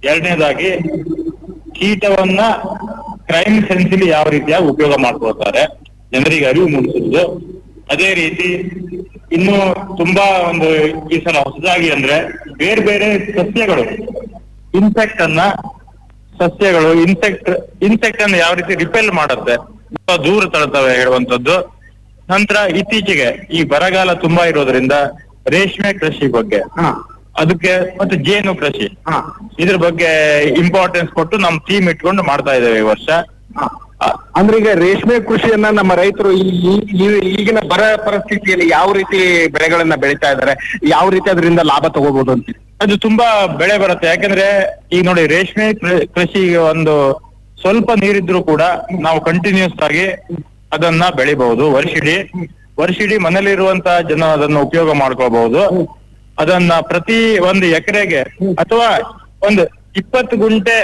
ಎರಡನೇದಾಗಿ ಕೀಟವನ್ನ ಕ್ರೈಮ್ ಸೆನ್ಸಿಲಿ ಯಾವ ರೀತಿಯಾಗಿ ಉಪಯೋಗ ಮಾಡ್ಕೊಳ್ತಾರೆ ಜನರಿಗೆ ಅರಿವು ಮೂಡಿಸುವುದು ಅದೇ ರೀತಿ ಇನ್ನು ತುಂಬಾ ಒಂದು ಈ ಸಲ ಹೊಸದಾಗಿ ಅಂದ್ರೆ ಬೇರೆ ಬೇರೆ ಸಸ್ಯಗಳು ಇನ್ಸೆಕ್ಟ್ ಅನ್ನ ಸಸ್ಯಗಳು ಇನ್ಸೆಕ್ಟ್ ಇನ್ಸೆಕ್ಟ್ ಅನ್ನು ಯಾವ ರೀತಿ ರಿಪೆಲ್ ಮಾಡುತ್ತೆ ತುಂಬಾ ದೂರ ತಳ್ತವೆ ಹೇಳುವಂತದ್ದು ನಂತರ ಇತ್ತೀಚೆಗೆ ಈ ಬರಗಾಲ ತುಂಬಾ ಇರೋದ್ರಿಂದ ರೇಷ್ಮೆ ಕೃಷಿ ಬಗ್ಗೆ ಹಾ ಅದಕ್ಕೆ ಮತ್ತೆ ಜೇನು ಕೃಷಿ ಹಾ ಇದ್ರ ಬಗ್ಗೆ ಇಂಪಾರ್ಟೆನ್ಸ್ ಕೊಟ್ಟು ನಮ್ ಟೀಮ್ ಇಟ್ಕೊಂಡು ಮಾಡ್ತಾ ಇದ್ದೇವೆ ಈ ವರ್ಷ ಹಾ. ಅಂದ್ರೆ ಈಗ ರೇಷ್ಮೆ ಕೃಷಿಯನ್ನ ನಮ್ಮ ರೈತರು ಈ- ಈ- ಈ- ಈಗಿನ ಬರ ಪರಿಸ್ಥಿತಿಯಲ್ಲಿ ಯಾವ ರೀತಿ ಬೆಳೆಗಳನ್ನ ಬೆಳೀತಾ ಇದ್ದಾರೆ ಯಾವ ರೀತಿ ಅದರಿಂದ ಲಾಭ ತಗೋಬಹುದು ಅಂತೀರಿ ಅದು ತುಂಬಾ ಬೆಳೆ ಬರುತ್ತೆ ಯಾಕಂದ್ರೆ ಈಗ ನೋಡಿ ರೇಷ್ಮೆ ಕೃ- ಕೃಷಿಗೆ ಒಂದು ಸ್ವಲ್ಪ ನೀರಿದ್ರು ಕೂಡ ನಾವು ಕಂಟಿನ್ಯೂಸ್ ಆಗಿ ಅದನ್ನ ಬೆಳಿಬಹುದು ವರ್ಷಿಡೀ ವರ್ಷಿಡೀ ಮನೇಲಿರುವಂತ ಜನ ಅದನ್ನ ಉಪಯೋಗ ಮಾಡ್ಕೋಬಹುದು ಅದನ್ನ ಪ್ರತಿ ಒಂದು ಎಕರೆಗೆ ಅಥವಾ ಒಂದು ಇಪ್ಪತ್ತು ಗುಂಟೆ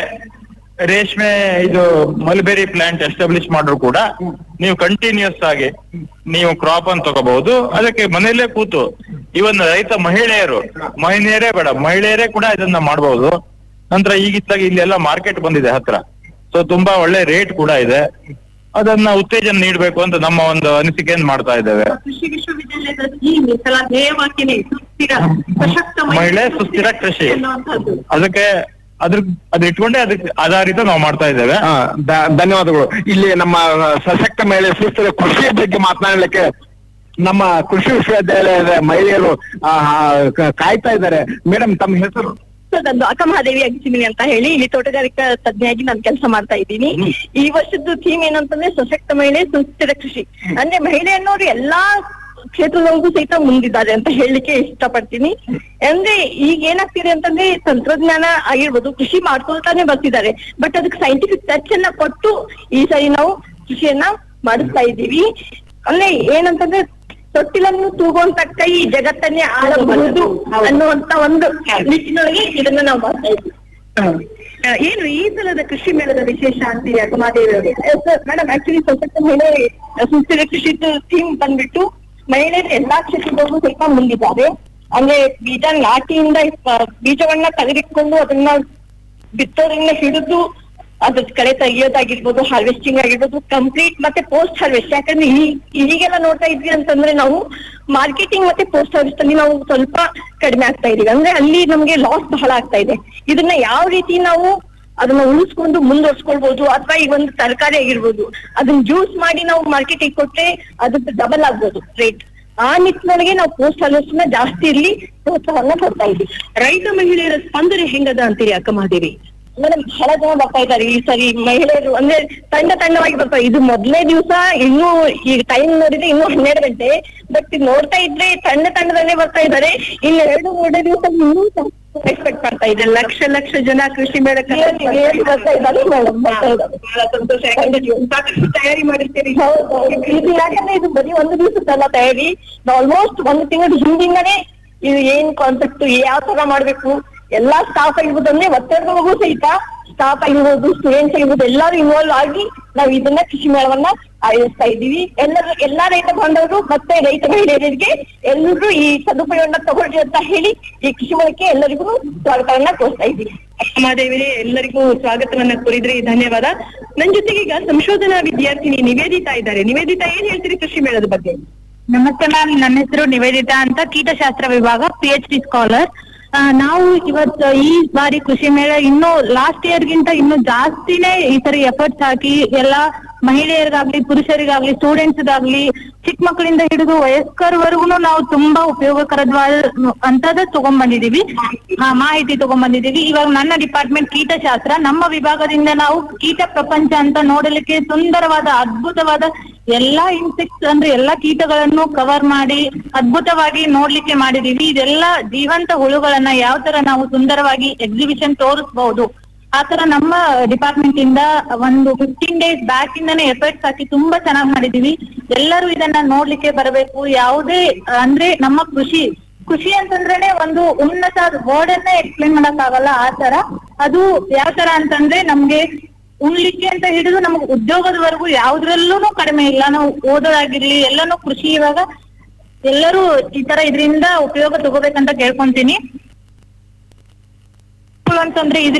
ರೇಷ್ಮೆ ಇದು ಮಲ್ಬೆರಿ ಪ್ಲಾಂಟ್ ಎಸ್ಟಾಬ್ಲಿಷ್ ಮಾಡ್ರು ಕೂಡ ನೀವು ಕಂಟಿನ್ಯೂಸ್ ಆಗಿ ನೀವು ಕ್ರಾಪ್ ಅನ್ನು ತಗೋಬಹುದು ಅದಕ್ಕೆ ಮನೆಯಲ್ಲೇ ಕೂತು ಇವನ್ ರೈತ ಮಹಿಳೆಯರು ಮಹಿಳೆಯರೇ ಬೇಡ ಮಹಿಳೆಯರೇ ಕೂಡ ಇದನ್ನ ಮಾಡಬಹುದು ನಂತರ ಈಗಿತ್ತಾಗ ಇಲ್ಲೆಲ್ಲ ಮಾರ್ಕೆಟ್ ಬಂದಿದೆ ಹತ್ರ ಸೊ ತುಂಬಾ ಒಳ್ಳೆ ರೇಟ್ ಕೂಡ ಇದೆ ಅದನ್ನ ಉತ್ತೇಜನ ನೀಡಬೇಕು ಅಂತ ನಮ್ಮ ಒಂದು ಅನಿಸಿಕೆಯನ್ನು ಮಾಡ್ತಾ ಇದ್ದೇವೆ ಕೃಷಿ ವಿಶ್ವವಿದ್ಯಾಲಯದ ಈ ಸಲ ಧ್ಯೇಯವಾಕ್ಯನೇ ಸುಸ್ಥಿರ ಸಶಕ್ತ ಮಹಿಳೆ ಸುಸ್ಥಿರ ಕೃಷಿ ಎನ್ನುವಂತಹದ್ದು. ಅದಕ್ಕೆ ಅದ್ರ ಅದ್ ಇಟ್ಕೊಂಡೆ ಅದಕ್ಕೆ ಆಧಾರಿತ ನಾವು ಮಾಡ್ತಾ ಇದ್ದೇವೆ ಹಾ, ಧ- ಧನ್ಯವಾದಗಳು ಇಲ್ಲಿ ನಮ್ಮ ಸಶಕ್ತ ಮಹಿಳೆ ಸುಸ್ಥಿರ ಕೃಷಿಯ ಬಗ್ಗೆ ಮಾತನಾಡಲಿಕ್ಕೆ ನಮ್ಮ ಕೃಷಿ ವಿಶ್ವವಿದ್ಯಾಲಯದ ಮಹಿಳೆಯರು ಆ, ಆ, ಕ- ಕಾಯ್ತಾ ಇದ್ದಾರೆ ಮೇಡಮ್ ತಮ್ಮ ಹೆಸರು ಸೊ ನಂದು ಅಕ್ಕ ಮಹಾದೇವಿ ಅಗಿಸಿನಿ ಅಂತ ಹೇಳಿ ಇಲ್ಲಿ ತೋಟಗಾರಿಕಾ ತಜ್ಞೆಯಾಗಿ ನಾನು ಕೆಲಸ ಮಾಡ್ತಾ ಇದ್ದೀನಿ ಈ ವರ್ಷದ್ದು ಥೀಮ್ ಏನಂತಂದ್ರೆ ಸಶಕ್ತ ಮಹಿಳೆ ಸುಸ್ಥಿರ ಕೃಷಿ ಅಂದ್ರೆ ಮಹಿಳೆ ಅನ್ನೋರು ಎಲ್ಲಾ ಕ್ಷೇತ್ರದವರೆಗೂ ಸಹಿತ ಮುಂದಿದ್ದಾರೆ ಅಂತ ಹೇಳಲಿಕ್ಕೆ ಇಷ್ಟಪಡ್ತೀನಿ ಅಂದ್ರೆ ಈಗ ಏನಾಗ್ತಿದೆ ಅಂತಂದ್ರೆ ತಂತ್ರಜ್ಞಾನ ಆಗಿರ್ಬೋದು ಕೃಷಿ ಮಾಡ್ಕೊಳ್ತಾನೆ ಬರ್ತಿದ್ದಾರೆ ಬಟ್ ಅದಕ್ಕೆ ಸೈಂಟಿಫಿಕ್ ಟಚ್ ಅನ್ನ ಕೊಟ್ಟು ಈ ಸರಿ ನಾವು ಕೃಷಿಯನ್ನ ಮಾಡಿಸ್ತಾ ಇದ್ದೀವಿ ಅಂದ್ರೆ ಏನಂತಂದ್ರೆ ತೊಟ್ಟಿಲನ್ನು ತೂಗುವಂತ ಕೈ ಜಗತ್ತನ್ನೇ ಆಳಬಹುದು ಅನ್ನುವಂತ ಒಂದು ನಿಟ್ಟಿನೊಳಗೆ ಇದನ್ನ ನಾವು ಮಾಡ್ತಾ ಇದ್ದೀವಿ ಏನು ಈ ಸಲದ ಕೃಷಿ ಮೇಳದ ವಿಶೇಷ ಅಂತೀರಿ ಅಕ್ಕಮಾದೇವಿ ಮೇಡಮ್ ಆಕ್ಚುಲಿ ಸಶಕ್ತ ಮಹಿಳೆ ಸುಸ್ಥಿರ ಕೃಷಿ ಥೀಮ್ ಬಂದ್ಬಿಟ್ಟು ಮಹಿಳೆಯರು ಎಲ್ಲಾ ಕ್ಷೇತ್ರದಲ್ಲೂ ಸ್ವಲ್ಪ ಮುಂದಿದ್ದಾರೆ ಅಂದ್ರೆ ಬೀಜ ನಾಟಿಯಿಂದ ಆ, ಬೀಜವನ್ನ ತೆಗೆದುಕೊಂಡು ಅದನ್ನ ಬಿತ್ತೋದ್ರಿಂದ ಹಿಡಿದು ಅದ್ರ ಕಡೆ ತೆಗಿಯೋದಾಗಿರ್ಬೋದು ಹಾರ್ವೆಸ್ಟಿಂಗ್ ಆಗಿರ್ಬೋದು ಕಂಪ್ಲೀಟ್ ಮತ್ತೆ ಪೋಸ್ಟ್ ಹಾರ್ವೆಸ್ಟ್ ಯಾಕಂದ್ರೆ ಈ ಈಗೆಲ್ಲ ನೋಡ್ತಾ ಇದ್ವಿ ಅಂತಂದ್ರೆ ನಾವು ಮಾರ್ಕೆಟಿಂಗ್ ಮತ್ತೆ ಪೋಸ್ಟ್ ಹಾರ್ವೆಸ್ಟ್ ಅಲ್ಲಿ ನಾವು ಸ್ವಲ್ಪ ಕಡಿಮೆ ಆಗ್ತಾ ಇದೀವಿ ಅಂದ್ರೆ ಅಲ್ಲಿ ನಮ್ಗೆ ಲಾಸ್ ಬಹಳ ಆಗ್ತಾ ಇದೆ ಇದನ್ನ ಯಾವ ರೀತಿ ನಾವು ಅದನ್ನ ಉಳಿಸ್ಕೊಂಡು ಮುಂದುವರ್ಸ್ಕೊಳ್ಬಹುದು ಅಥವಾ ಈಗ ಒಂದು ತರಕಾರಿ ಆಗಿರ್ಬೋದು ಅದನ್ನ ಜ್ಯೂಸ್ ಮಾಡಿ ನಾವು ಮಾರ್ಕೆಟಿಗೆ ಕೊಟ್ರೆ ಅದ್ರದ್ದು ಡಬಲ್ ಆಗ್ಬೋದು ರೇಟ್ ಆ ನಿಟ್ಟಿನೊಳಗೆ ನಾವು ಪೋಸ್ಟ್ ಹಾರ್ವೆಸ್ಟ್ ನ ಜಾಸ್ತಿ ಇಲ್ಲಿ ಪ್ರೋತ್ಸಾಹವನ್ನ ಕೊಡ್ತಾ ಇದ್ದೀವಿ ರೈತ ಮಹಿಳೆಯರ ಸ್ಪಂದನೆ ಹೆಂಗದ ಅಂತೀರಿ ಅಕ್ಕ ಮಹಾದೇವಿ ಮೇಡಮ್ ಬಹಳ ಜನ ಬರ್ತಾ ಇದ್ದಾರೆ ಈ ಸರಿ ಮಹಿಳೆಯರು ಅಂದ್ರೆ ತಂಡ ತಂಡವಾಗಿ ಬರ್ತಾರೆ ಇದು ಮೊದಲನೇ ದಿವಸ ಇನ್ನೂ ಈಗ ಟೈಮ್ ನೋಡಿದ್ರೆ ಇನ್ನೂ ಹನ್ನೆರಡು ಗಂಟೆ ಬಟ್ ನೋಡ್ತಾ ಇದ್ರೆ ತಂಡ ತಂಡದಲ್ಲೇ ಬರ್ತಾ ಇದ್ದಾರೆ ಇನ್ನು ಎರಡು ಮೂರನೇ ದಿವಸ ಇನ್ನೂ ಎಕ್ಸ್ಪೆಕ್ಟ್ ಮಾಡ್ತಾ ಇದೆ ಲಕ್ಷ ಲಕ್ಷ ಜನ ಕೃಷಿ ಮೇಳಕ್ಕೆ ಬರ್ತಾ ಇದ್ದಾರೆ ಮೇಡಮ್ ಬರ್ತಾ ಇದ್ದಾರೆ ಬಹಳ ಸಂತೋಷ ಯಾಕಂದ್ರೆ ನೀವು ಸಾಕಷ್ಟು ತಯಾರಿ ಮಾಡಿರ್ತೀರಿ ಹೌದು ಇದು ಯಾಕಂದ್ರೆ ಇದು ಬರೀ ಒಂದು ದಿವಸದ್ದಲ್ಲ ತಯಾರಿ ಆಲ್ಮೋಸ್ಟ್ ಒಂದು ತಿಂಗಳ ಹಿಂದಿಂದನೇ ಇದು ಏನ್ ಕಾನ್ಸೆಪ್ಟ್ ಯಾವ ತರ ಮಾಡ್ಬೇಕು ಎಲ್ಲಾ ಸ್ಟಾಫ್ ಆಗಿರ್ಬೋದು ಅಂದ್ರೆ ಒತ್ತಡದೊಳಗೂ ಸಹಿತ ಸ್ಟಾಫ್ ಆಗಿರ್ಬೋದು ಸ್ಟೂಡೆಂಟ್ಸ್ ಆಗಿರ್ಬೋದು ಎಲ್ಲರೂ ಇನ್ವಾಲ್ವ್ ಆಗಿ ನಾವು ಇದನ್ನ ಕೃಷಿ ಮೇಳವನ್ನ ಆಯೋಜಿಸ್ತಾ ಇದ್ದೀವಿ ಎಲ್ಲರೂ ಎಲ್ಲಾ ರೈತ ಬಾಂಧವರು ಮತ್ತೆ ರೈತ ಮಹಿಳೆಯರಿಗೆ ಎಲ್ಲರೂ ಈ ಸದುಪಯೋಗವನ್ನ ತಗೊಳ್ಳಿ ಅಂತ ಹೇಳಿ ಈ ಕೃಷಿ ಮೇಳಕ್ಕೆ ಎಲ್ಲರಿಗೂ ಸ್ವಾಗತವನ್ನ ಕೋರ್ತಾ ಇದ್ದೀವಿ ಅಕ್ಕಮಾದೇವಿ ಎಲ್ಲರಿಗೂ ಸ್ವಾಗತವನ್ನ ಕೋರಿದ್ರಿ ಧನ್ಯವಾದ ನನ್ ಜೊತೆಗೆ ಈಗ ಸಂಶೋಧನಾ ವಿದ್ಯಾರ್ಥಿನಿ ನಿವೇದಿತಾ ಇದ್ದಾರೆ ನಿವೇದಿತಾ ಏನ್ ಹೇಳ್ತೀರಿ ಕೃಷಿ ಮೇಳದ ಬಗ್ಗೆ ನಮಸ್ತೆ ಮ್ಯಾಮ್ ನನ್ನ ಹೆಸರು ನಿವೇದಿತಾ ಅಂತ ಕೀಟಶಾಸ್ತ್ರ ವಿಭಾಗ ಪಿ ಎಚ್ ಡಿ ಸ್ಕಾಲರ್ ನಾವು ಇವತ್ತು ಈ ಬಾರಿ ಕೃಷಿ ಮೇಳ ಇನ್ನು ಲಾಸ್ಟ್ ಇಯರ್ ಗಿಂತ ಇನ್ನು ಜಾಸ್ತಿನೇ ಈ ಸರಿ ಎಫರ್ಟ್ಸ್ ಹಾಕಿ ಎಲ್ಲ ಮಹಿಳೆಯರಿಗಾಗ್ಲಿ ಪುರುಷರಿಗಾಗ್ಲಿ ಸ್ಟೂಡೆಂಟ್ಸ್ಗಾಗ್ಲಿ ಚಿಕ್ಕ ಮಕ್ಕಳಿಂದ ಹಿಡಿದು ವಯಸ್ಕರವರೆಗೂ ನಾವು ತುಂಬಾ ಉಪಯೋಗಕರವಾದ ಅಂತದ ತಗೊಂಡ್ಬಂದಿದೀವಿ ಆ, ಮಾಹಿತಿ ತಗೊಂಡ್ಬಂದಿದೀವಿ ಇವಾಗ ನನ್ನ ಡಿಪಾರ್ಟ್ಮೆಂಟ್ ಕೀಟಶಾಸ್ತ್ರ ನಮ್ಮ ವಿಭಾಗದಿಂದ ನಾವು ಕೀಟ ಪ್ರಪಂಚ ಅಂತ ನೋಡಲಿಕ್ಕೆ ಸುಂದರವಾದ ಅದ್ಭುತವಾದ ಎಲ್ಲಾ ಇನ್ಸೆಕ್ಟ್ಸ್ ಅಂದ್ರೆ ಎಲ್ಲಾ ಕೀಟಗಳನ್ನು ಕವರ್ ಮಾಡಿ ಅದ್ಭುತವಾಗಿ ನೋಡ್ಲಿಕ್ಕೆ ಮಾಡಿದೀವಿ ಇದೆಲ್ಲ ಜೀವಂತ ಹುಳುಗಳನ್ನ ಯಾವ ತರ ನಾವು ಸುಂದರವಾಗಿ ಎಕ್ಸಿಬಿಷನ್ ತೋರಿಸಬಹುದು ಆ ತರ ನಮ್ಮ ಡಿಪಾರ್ಟ್ಮೆಂಟ್ ಇಂದ ಒಂದು ಫಿಫ್ಟೀನ್ ಡೇಸ್ ಬ್ಯಾಕ್ ಇಂದಾನೆ ಎಫರ್ಟ್ಸ್ ಹಾಕಿ ತುಂಬಾ ಚೆನ್ನಾಗಿ ಮಾಡಿದೀವಿ ಎಲ್ಲರೂ ಇದನ್ನ ನೋಡ್ಲಿಕ್ಕೆ ಬರಬೇಕು ಯಾವುದೇ ಅಂದ್ರೆ ನಮ್ಮ ಕೃಷಿ ಖುಷಿ ಅಂತಂದ್ರೇನೆ ಒಂದು ಉನ್ನತ ವರ್ಡ್ ಅನ್ನ ಎಕ್ಸ್ಪ್ಲೇನ್ ಮಾಡಕ್ ಆಗಲ್ಲ ಆ ತರ ಅದು ಯಾವ ತರ ಅಂತಂದ್ರೆ ನಮ್ಗೆ ಉಣ್ಲಿಕ್ಕೆ ಅಂತ ಹಿಡಿದು ನಮ್ಗೆ ಉದ್ಯೋಗದವರೆಗೂ ಯಾವ್ದ್ರಲ್ಲೂ ಕಡಿಮೆ ಇಲ್ಲ ನಾವು ಓದೋದಾಗಿರ್ಲಿ ಎಲ್ಲಾನು ಕೃಷಿ ಇವಾಗ ಎಲ್ಲರೂ ಈ ತರ ಇದರಿಂದ ಉಪಯೋಗ ತಗೋಬೇಕಂತ ಕೇಳ್ಕೊಂತೀನಿ ಅಂತಂದ್ರೆ ಇದ್ರ